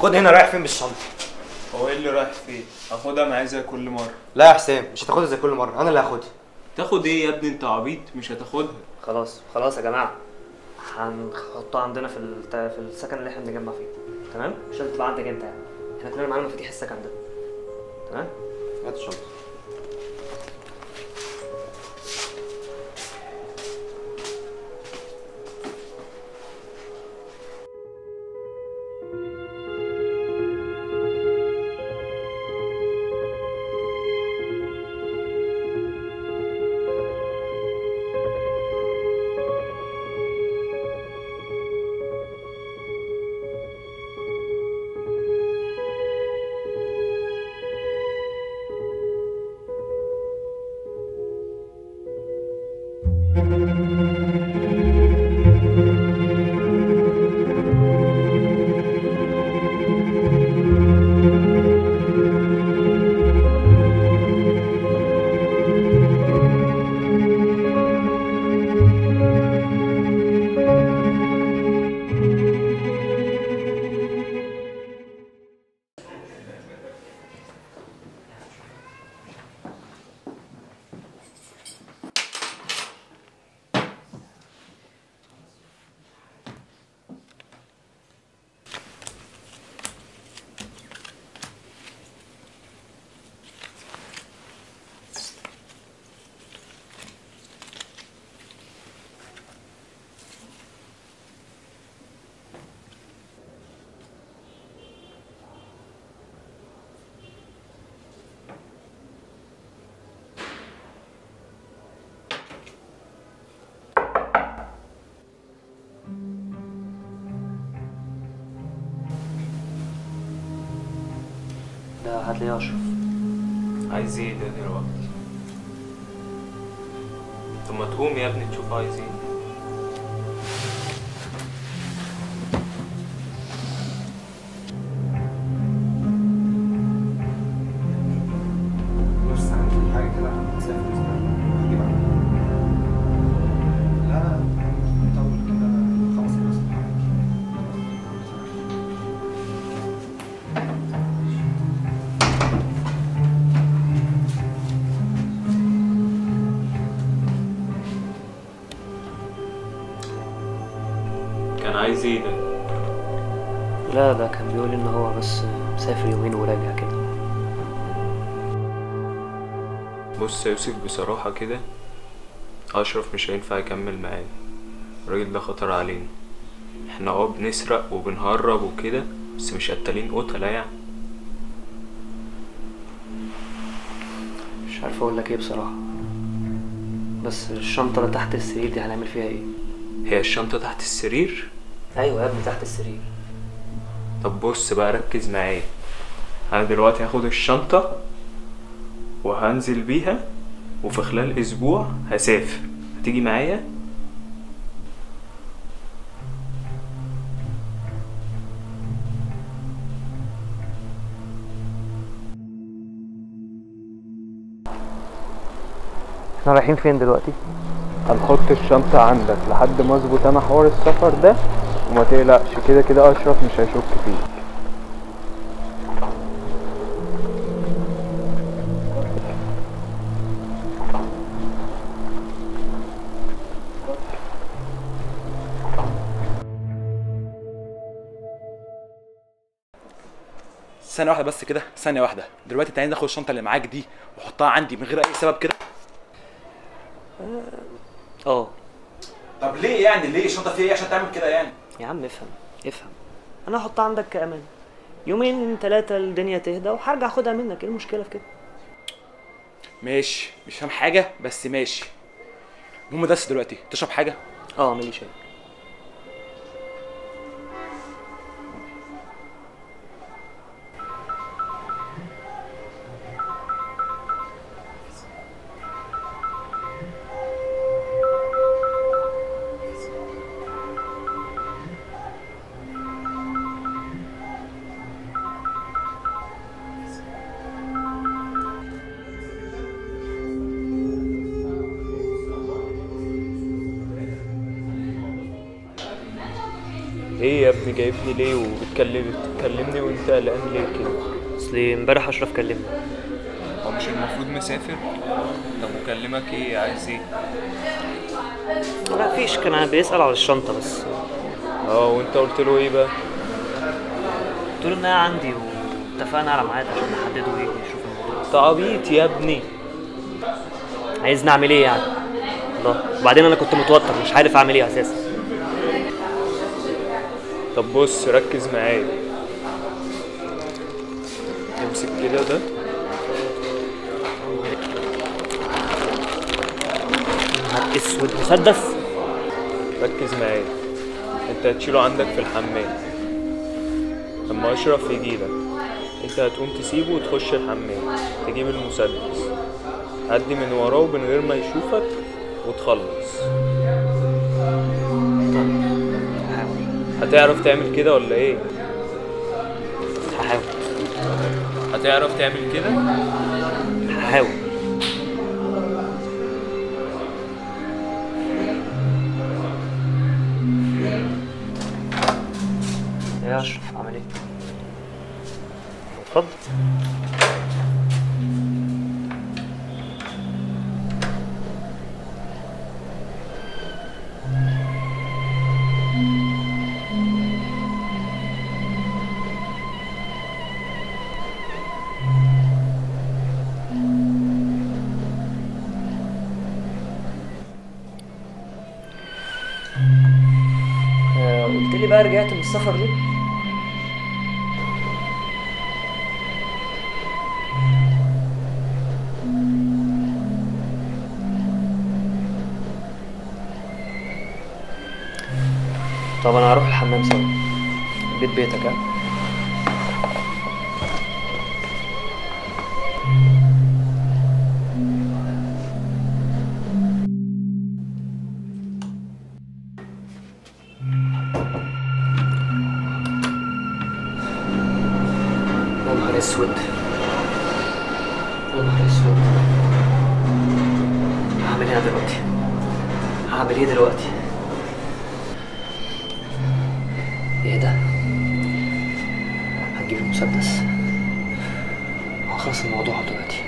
خد هنا رايح فين بالشنطه هو ايه اللي رايح فين اخدها معايا زي كل مره لا يا حسام مش هتاخدها زي كل مره انا اللي هاخدها تاخد ايه يا ابني انت عبيط مش هتاخدها خلاص خلاص يا جماعه هنحطها عندنا في الت... في السكن اللي احنا بنجمع فيه تمام مش لازم تبقى عندك انت يعني احنا كلنا معانا مفاتيح السكن ده تمام هات الشنطه ده هتلاقيه اشرف عايز ايه ده دلوقتي طب ما تقوم يا ابني تشوف عايز ايه بص عندي حاجه كده هتسافر هجيب لا لا طول كده خمس دقايق كان عايز ايه ده لا ده كان بيقول ان هو بس مسافر يومين وراجع كده بص يا يوسف بصراحة كده أشرف مش هينفع يكمل معانا الراجل ده خطر علينا احنا اه بنسرق وبنهرب وكده بس مش قتالين قتلة يعني مش عارف اقول لك ايه بصراحه بس الشنطه اللي تحت السرير دي هنعمل فيها ايه هي الشنطة تحت السرير ايوه يا ابني تحت السرير طب بص بقى ركز معايا انا دلوقتي هاخد الشنطة وهنزل بيها وفي خلال اسبوع هسافر هتيجي معايا احنا رايحين فين دلوقتي هنحط الشنطة عندك لحد ما اظبط انا حوار السفر ده وما تقلقش كده كده اشرف مش هيشك فيك ثانية واحدة بس كده ثانية واحدة دلوقتي انت عايز ناخد الشنطة اللي معاك دي وحطها عندي من غير أي سبب كده اه طب ليه يعني ليه الشنطة فيها ايه عشان تعمل كده يعني يا عم افهم افهم انا هحطها عندك كامان يومين ثلاثة الدنيا تهدى وهرجع اخدها منك ايه المشكلة في كده ماشي مش فاهم حاجة بس ماشي المهم بس دلوقتي تشرب حاجة اه اعمل لي شاي ايه يا ابني جايبني ليه وبتكلم بتكلمني وانت قلقان ليه كده اصلي امبارح اشرف كلمني هو مش المفروض مسافر طب مكلمك ايه عايز ايه لا فيش كان بيسأل على الشنطة بس اه وانت قلت له ايه بقى قلت له انها عندي واتفقنا على ميعاد عشان نحدده ايه نشوف الموضوع انت عبيط يا ابني عايزني اعمل ايه يعني الله وبعدين انا كنت متوتر مش عارف اعمل ايه اساسا طب بص ركز معايا امسك كده ده نهار اسود مسدس ركز معايا انت هتشيله عندك في الحمام لما اشرف يجيلك انت هتقوم تسيبه وتخش الحمام تجيب المسدس عدي من وراه من غير ما يشوفك وتخلص هحاول هتعرف تعمل كده ولا ايه هحاول هتعرف تعمل كده هحاول ايه يا اشرف عامل ايه؟ اتفضل آه، قلت لي بقى رجعت من السفر ليه؟ طب انا هروح الحمام سوا بيت بيتك ها يا نهار اسود يا نهار اسود هعمل ايه أنا دلوقتي هعمل ايه دلوقتي ايه ده هتجيب المسدس هخلص الموضوع دلوقتي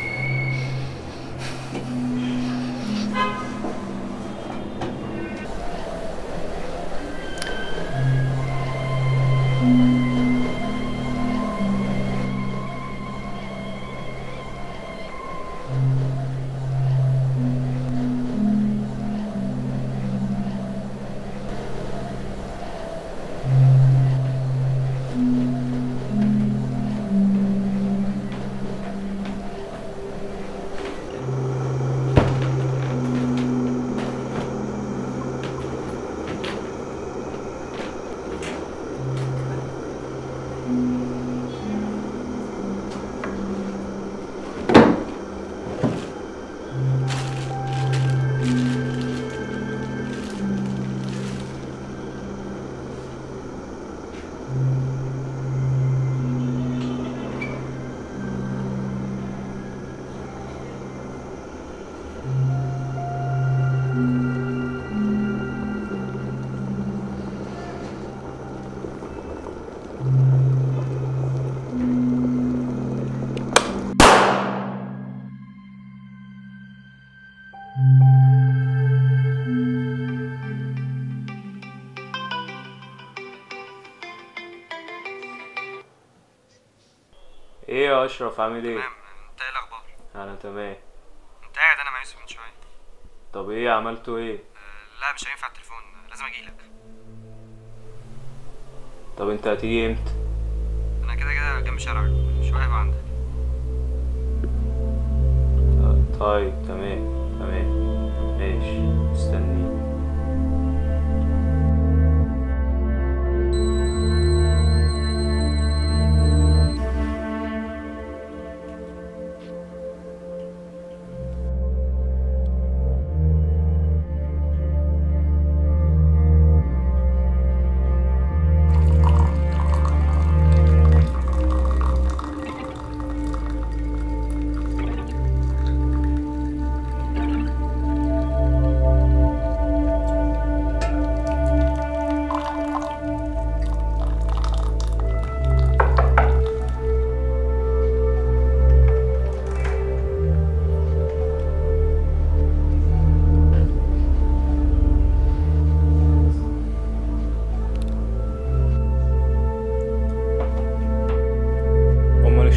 ايه يا اشرف عامل ايه تمام انت ايه الاخبار انا تمام انت قاعد انا مع يوسف من شويه طب ايه عملتوا ايه أه لا مش هينفع التليفون لازم اجيلك طب انت هتيجي امتى انا كده كده جنب شارعك شويه هبقى عندك آه، طيب تمام تمام ماشي مستنيك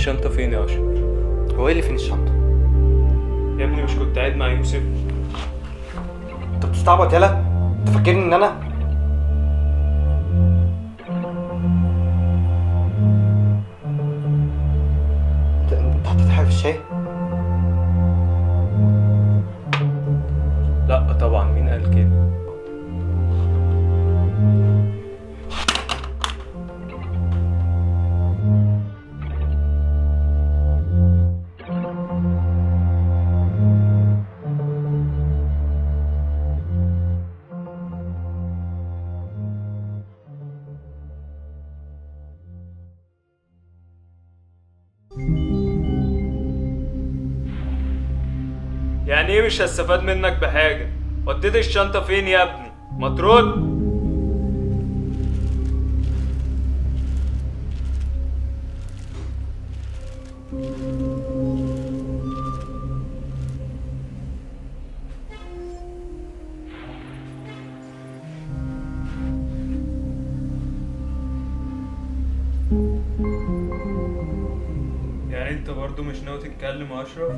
الشنطة فين يا أشرف؟ هو ايه اللي فين الشنطه يا ابني مش كنت قاعد مع يوسف؟ انت بتستعبط يالا انت فاكرني ان انا انت انت حطيت حاجه في الشاي لا طبعا مين قال كده؟ يعني ايه مش هستفاد منك بحاجة؟ وديت الشنطة فين يا ابني؟ ما ترد يعني انت برضو مش ناوي تتكلم يا اشرف؟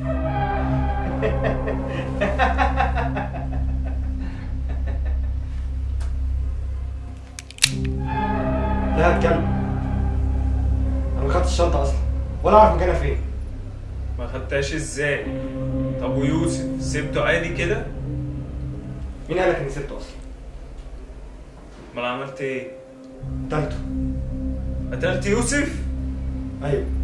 لا اتكلم انا ما خدتش الشنطه اصلا ولا اعرف مكانها فين ما خدتهاش ازاي؟ طب ويوسف سبته عادي كده؟ مين قالك اني سبته اصلا امال عملت ايه؟ قتلته قتلت يوسف؟ ايوه